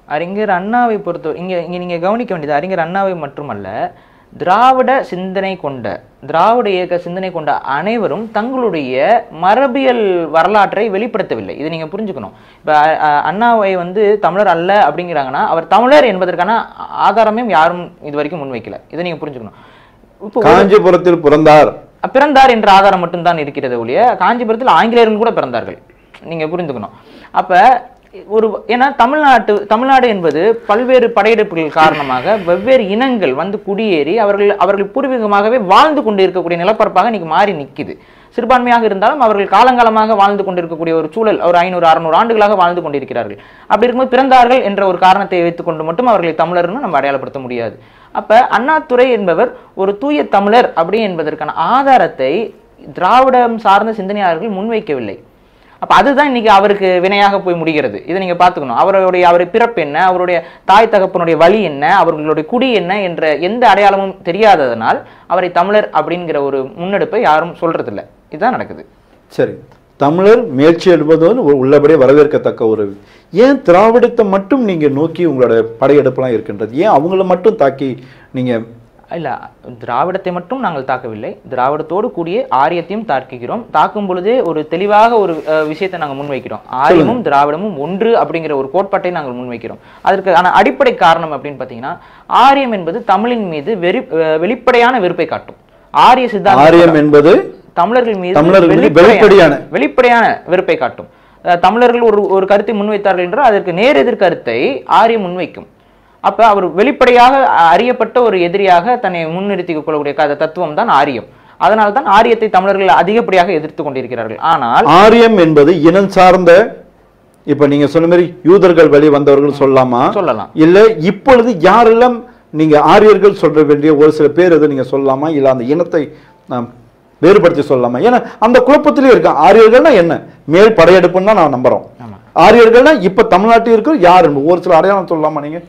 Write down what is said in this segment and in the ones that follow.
அறிஞர் அண்ணாவை பொறுத்த இங்க இங்க நீங்க கவனிக்க வேண்டியது அறிஞர் அண்ணாவை மட்டுமல்ல திராவிட சிந்தனை கொண்ட திராவிட இயக்க சிந்தனை கொண்ட அனைவரும் தங்களுடைய மரபியல் வரலாற்றை வெளிப்படுத்தவில்லை இதை நீங்க புரிஞ்சுக்கணும் இப்ப அ, அ, அண்ணாவை வந்து தமிழர் அல்ல அப்படிங்கிறாங்கன்னா அவர் தமிழர் என்பதற்கான ஆதாரமே யாரும் இது வரைக்கும் முன்வைக்கல இதை நீங்க புரிஞ்சுக்கணும் இப்போ காஞ்சிபுரத்தில் பிறந்தார் பிறந்தார் என்ற ஆதாரம் மட்டும்தான் இருக்கிறது ஒழிய காஞ்சிபுரத்தில் ஆங்கிலேயர்கள் கூட பிறந்தார்கள் நீங்க புரிந்துக்கணும் அப்ப ஒரு ஏன்னா தமிழ்நாட்டு தமிழ்நாடு என்பது பல்வேறு படையெடுப்புகள் காரணமாக வெவ்வேறு இனங்கள் வந்து குடியேறி அவர்கள் அவர்கள் பூர்வீகமாகவே வாழ்ந்து கொண்டு இருக்கக்கூடிய நிலப்பரப்பாக இன்னைக்கு மாறி நிக்குது சிறுபான்மையாக இருந்தாலும் அவர்கள் காலங்காலமாக வாழ்ந்து கொண்டிருக்கக்கூடிய ஒரு சூழல் ஒரு ஐநூறு அறுநூறு ஆண்டுகளாக வாழ்ந்து கொண்டிருக்கிறார்கள் அப்படி இருக்கும்போது பிறந்தார்கள் என்ற ஒரு காரணத்தை வைத்துக்கொண்டு மட்டும் அவர்களை தமிழர்னு நம்ம அடையாளப்படுத்த முடியாது அப்ப அண்ணாதுரை என்பவர் ஒரு தூய தமிழர் அப்படி என்பதற்கான ஆதாரத்தை திராவிடம் சார்ந்த சிந்தனையாளர்கள் முன்வைக்கவில்லை அப்ப அதுதான் இன்னைக்கு அவருக்கு வினையாக போய் முடிகிறது இதை நீங்க பாத்துக்கணும் அவருடைய அவர் பிறப்பு என்ன அவருடைய தாய் தகப்பனுடைய வழி என்ன அவர்களுடைய குடி என்ன என்ற எந்த அடையாளமும் தெரியாததனால் அவரை தமிழர் அப்படிங்கிற ஒரு முன்னெடுப்பை யாரும் சொல்றதில்ல இதுதான் நடக்குது சரி தமிழர் முயற்சி எடுப்பது வந்து உ- உள்ளபடியே வரவேற்கத்தக்க ஒரு ஏன் திராவிடத்தை மட்டும் நீங்க நோக்கி உங்களோட படையெடுப்பெல்லாம் இருக்கின்றது ஏன் அவங்கள மட்டும் தாக்கி நீங்க இல்ல திராவிடத்தை மட்டும் நாங்கள் தாக்கவில்லை திராவிடத்தோடு கூடிய ஆரியத்தையும் தாக்குகிறோம் தாக்கும் பொழுதே ஒரு தெளிவாக ஒரு அஹ், விஷயத்தை நாங்கள் முன்வைக்கிறோம் ஆரியமும் திராவிடமும் ஒன்று அப்படிங்கிற ஒரு கோட்பாட்டை நாங்கள் முன்வைக்கிறோம் அதற்கு ஆன அடிப்படை காரணம் அப்படின்னு பார்த்தீங்கன்னா ஆரியம் என்பது தமிழின் மீது வெறி அஹ், வெளிப்படையான வெறுப்பை காட்டும் ஆரிய சித்தாந்தம் ஆரியம் என்பது தமிழர்கள் மீது தமிழர்கள் மீது வெளிப்படையான- வெளிப்படையான. வெளிப்படையான வெறுப்பை காட்டும் அஹ் தமிழர்கள் ஒரு ஒரு கருத்தை முன்வைத்தார்கள் என்றால் அதற்கு நேர் எதிர் கருத்தை ஆரியம் முன்வைக்கும் அப்ப அவர் வெளிப்படையாக அறியப்பட்ட ஒரு எதிரியாக தன்னை முன்னிறுத்திக் கொள்ளக்கூடிய க- தத்துவம் தான் ஆரியம் அதனால தான் ஆரியத்தை தமிழர்கள் அதிகப்படியாக எதிர்த்து கொண்டிருக்கிறார்கள் ஆனால் ஆரியம் என்பது இனம் சார்ந்த இப்ப நீங்க சொன்ன மாதிரி யூதர்கள் வழி வந்தவர்கள் சொல்லலாமா சொல்லலாம் இல்ல இப்பொழுது யாரெல்லாம் நீங்க ஆரியர்கள் சொல்ற வேண்டிய ஒரு சில பேர் எது நீங்க சொல்லலாமா இல்ல அந்த இனத்தை நாம் வேறுபடுத்தி சொல்லலாமா ஏன்னா அந்த குழப்பத்திலே இருக்கான் ஆரியர்கள்னா என்ன மேல் படையெடுப்புன்னு தான் நான் நம்புறோம் ஆமா. ஆரியர்கள்னா இப்ப தமிழ்நாட்டில் இருக்கிற யார் ஒரு சில அடையாளம் சொல்லலாமா நீங்க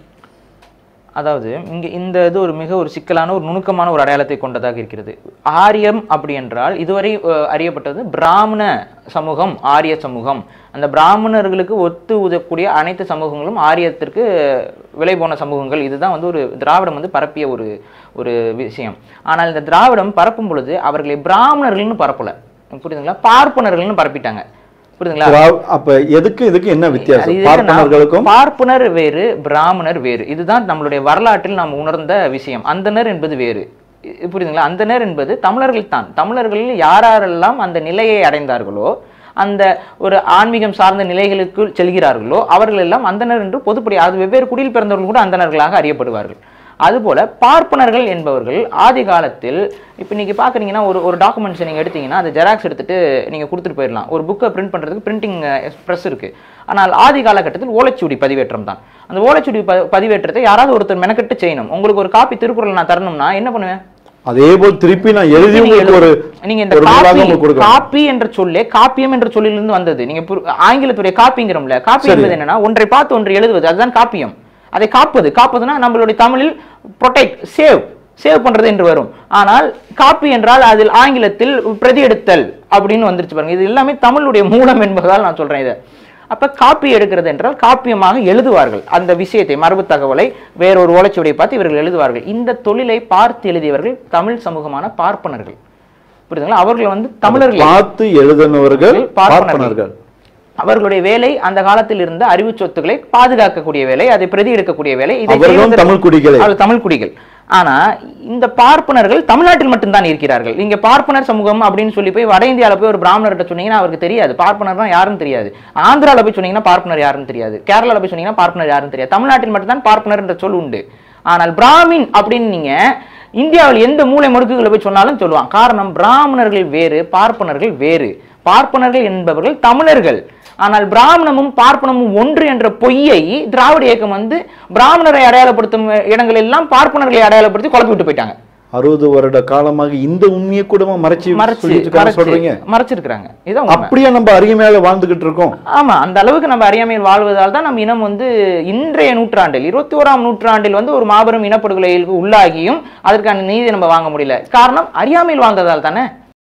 அதாவது இங்க இந்த இது ஒரு மிக ஒரு சிக்கலான ஒரு நுணுக்கமான ஒரு அடையாளத்தை கொண்டதாக இருக்கிறது ஆரியம் அப்படி என்றால் இதுவரை அஹ், அறியப்பட்டது பிராமண சமூகம் ஆரிய சமூகம் அந்த பிராமணர்களுக்கு ஒத்து உதக்கூடிய அனைத்து சமூகங்களும் ஆரியத்திற்கு விலை போன சமூகங்கள் இதுதான் வந்து ஒரு திராவிடம் வந்து பரப்பிய ஒரு ஒரு விஷயம் ஆனால் இந்த திராவிடம் பரப்பும் பொழுது அவர்களை பிராமணர்கள்னு பரப்பல புரியுதுங்களா பார்ப்பனர்கள்னு பரப்பிட்டாங்க புரியுதுங்களா திரா- அப்ப எதுக்கு இதுக்கு என்ன அது வித்தியாசம் இது பார்ப்பனர்களுக்கும் நான் பார்ப்பனர் வேறு பிராமணர் வேறு இதுதான் நம்மளுடைய வரலாற்றில் நாம் உணர்ந்த விஷயம் அந்தனர் என்பது வேறு இ- புரியுதுங்களா அந்தனர் என்பது தமிழர்கள் தான் தமிழர்களில் யாரெல்லாம் அந்த நிலையை அடைந்தார்களோ அந்த ஒரு ஆன்மீகம் சார்ந்த நிலைகளுக்குள் செல்கிறார்களோ அவர்கள் எல்லாம் அந்தனர் என்று பொதுப்படி அது வெவ்வேறு குடியில் பிறந்தவர்கள் கூட அந்தணர்களாக அறியப்படுவார்கள் அதுபோல பார்ப்பனர்கள் என்பவர்கள் ஆதி காலத்தில் இப்போ நீங்க பாக்குறீங்கன்னா ஒரு ஒரு டாக்குமெண்ட்ஸை நீங்க எடுத்தீங்கன்னா அதை ஜெராக்ஸ் எடுத்துட்டு நீங்க கொடுத்துட்டு போயிடலாம் ஒரு புக்கை பிரிண்ட் பண்றதுக்கு பிரிண்டிங் ப்ரெஸ் இருக்கு ஆனால் ஆதி காலகட்டத்தில் ஓலைச்சுவடி பதிவேற்றம் தான் அந்த ஓலைச்சுவடி ப- பதிவேற்றத்தை யாராவது ஒருத்தர் மெனக்கெட்டு செய்யணும் உங்களுக்கு ஒரு காப்பி திருக்குறள் நான் தரணும்னா என்ன பண்ணுவேன் அதே போல் திருப்பி நான் எழுதி நீங்க உங்களுக்கு ஒரு நீங்க இந்த ஒரு நூலாக காப்பி உங்களுக்கு கொடுக்குறேன் காப்பி என்ற சொல்லே காப்பியம் என்ற சொல்லிலிருந்து வந்தது நீங்க புரி- ஆங்கிலத்துடைய காப்பிங்கிறோம்ல காப்பி சரி. என்பது என்னன்னா ஒன்றை பார்த்து ஒன்று எழுதுவது அதுதான் காப்பியம் அதை காப்பது காப்பதுனா நம்மளுடைய தமிழில் protect சேவ் சேவ் பண்றது என்று வரும் ஆனால் காப்பி என்றால் அதில் ஆங்கிலத்தில் பிரதி எடுத்தல் அப்படின்னு வந்துருச்சு பாருங்க இது எல்லாமே தமிழுடைய மூலம் என்பதால் நான் சொல்றேன் இதை அப்ப காப்பி எடுக்கிறது என்றால் காப்பியமாக எழுதுவார்கள் அந்த விஷயத்தை மரபு தகவலை வேறொரு ஓலைச்சுவடியை பார்த்து இவர்கள் எழுதுவார்கள் இந்த தொழிலை பார்த்து எழுதியவர்கள் தமிழ் சமூகமான பார்ப்பனர்கள் புரியுதுங்களா அவர்கள் வந்து தமிழர்கள் பார்த்து எழுதினவர்கள் பார்ப்பனர்கள். பார்ப்பனர்கள் அவர்களுடைய வேலை அந்த காலத்தில் இருந்த அறிவு சொத்துக்களை பாதுகாக்கக்கூடிய வேலை அதை பிரதி எடுக்கக்கூடிய வேலை இதை அவர்களும் செய்வதற்கு- தமிழ் குடிகளே அவர்கள் தமிழ் குடிகள் ஆனா இந்த பார்ப்பனர்கள் தமிழ்நாட்டில் மட்டும்தான் இருக்கிறார்கள் நீங்க பார்ப்பனர் சமூகம் அப்படின்னு சொல்லி போய் வட இந்தியால போய் ஒரு பிராமணர்கிட்ட சொன்னீங்கன்னா அவருக்கு தெரியாது பார்ப்பனர்னா யாருன்னு தெரியாது ஆந்திரால போய் சொன்னீங்கன்னா பார்ப்பனர் யாருன்னு தெரியாது கேரளால போய் சொன்னீங்கன்னா பார்ப்பனர் யாருன்னு தெரியாது தமிழ்நாட்டில் மட்டும்தான் பார்ப்பனர் என்ற சொல் உண்டு ஆனால் பிராமின் அப்படின்னு நீங்க இந்தியாவில் எந்த மூலை முடுக்குகளை போய் சொன்னாலும் சொல்லுவான் காரணம் பிராமணர்கள் வேறு பார்ப்பனர்கள் வேறு பார்ப்பனர்கள் என்பவர்கள் தமிழர்கள் ஆனால் பிராமணமும் பார்ப்பனமும் ஒன்று என்ற பொய்யை திராவிட இயக்கம் வந்து பிராமணரை அடையாளப்படுத்தும் இடங்கள் எல்லாம் பார்ப்பனர்களை அடையாளப்படுத்தி குழப்பி விட்டு போயிட்டாங்க அறுபது வருட காலமாக இந்த உண்மையை கூட மறைச்சு மறைச்சு சொல்லிட்டு இருக்காங்க சொல்றீங்க மறைச்சு மறைச்சிருக்கிறாங்க இதான் உண்மை. அப்படியே நம்ம அருமையாக வாழ்ந்துகிட்டு இருக்கோம் ஆமா அந்த அளவுக்கு நம்ம அறியாமையில் வாழ்வதால் தான் நம்ம இனம் வந்து இன்றைய நூற்றாண்டில் இருபத்தி ஓராம் நூற்றாண்டில் வந்து ஒரு மாபெரும் இனப்படுகொலைக்கு உள்ளாகியும் அதற்கான நீதி நம்ம வாங்க முடியல காரணம் அறியாமையில் வாழ்ந்ததால் தானே